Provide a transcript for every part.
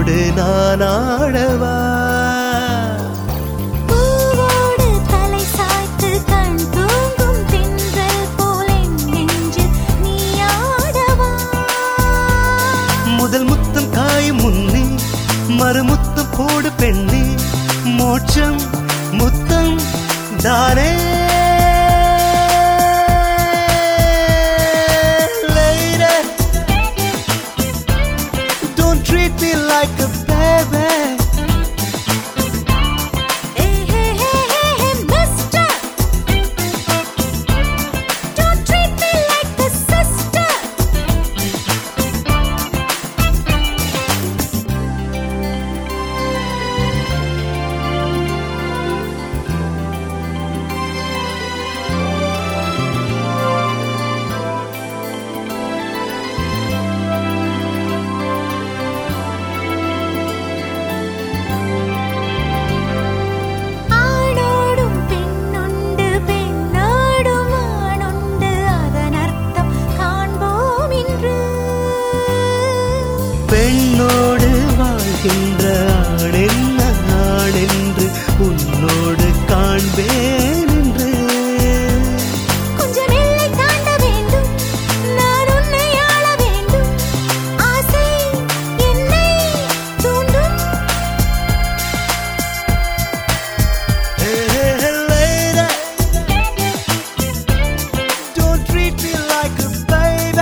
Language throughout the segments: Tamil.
உன்னோடு நான் ஆடவா பூவோடு தலை சாய்த்து கண் தூங்கும் திங்கள் போல் என் நெஞ்சில் நீ ஆடவா முதல் முத்தம் காயும் முன்னே மறுமுத்தம் போடு பெண்ணே மோட்சம் முத்தம் தானே Lady, Don't treat me like a baby Hey, hey, hey, hey, hey, mister. Don't treat me like a sister. ஆணோடும் பெண்ணுண்டு பெண்ணோடும் ஆணுண்டு அதன் அர்த்தம் காண்போம் இன்று பெண்ணோடு வாழ்கின்ற ஆணென்ன ஆணென்று உன்னோடு காண்பேன் என்று கொஞ்சம் எல்லை தாண்ட வேண்டும் நான் உன்னை ஆள வேண்டும் ஆசை என்னை தூண்டும் Hey, hey, hey, lady, don't treat me like a baby.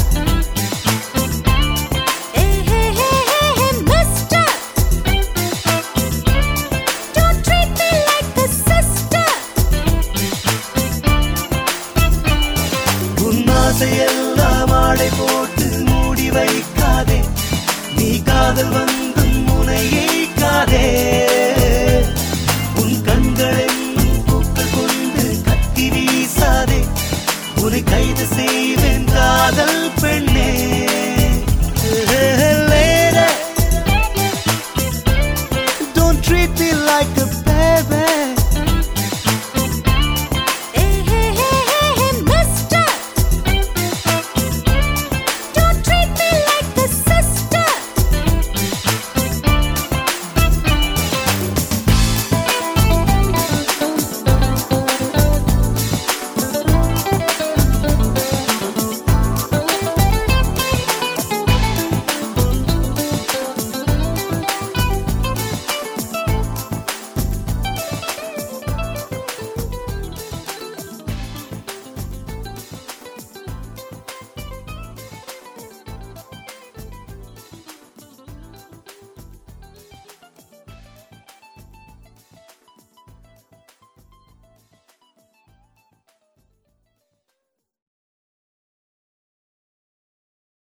Hey, hey, hey, hey, hey, mister. Don't treat me like a sister. உன் ஆசையெல்லாம் ஆடை போட்டு மூடி வைக்காதே நீ காதல் வந்தும் முனையை காதே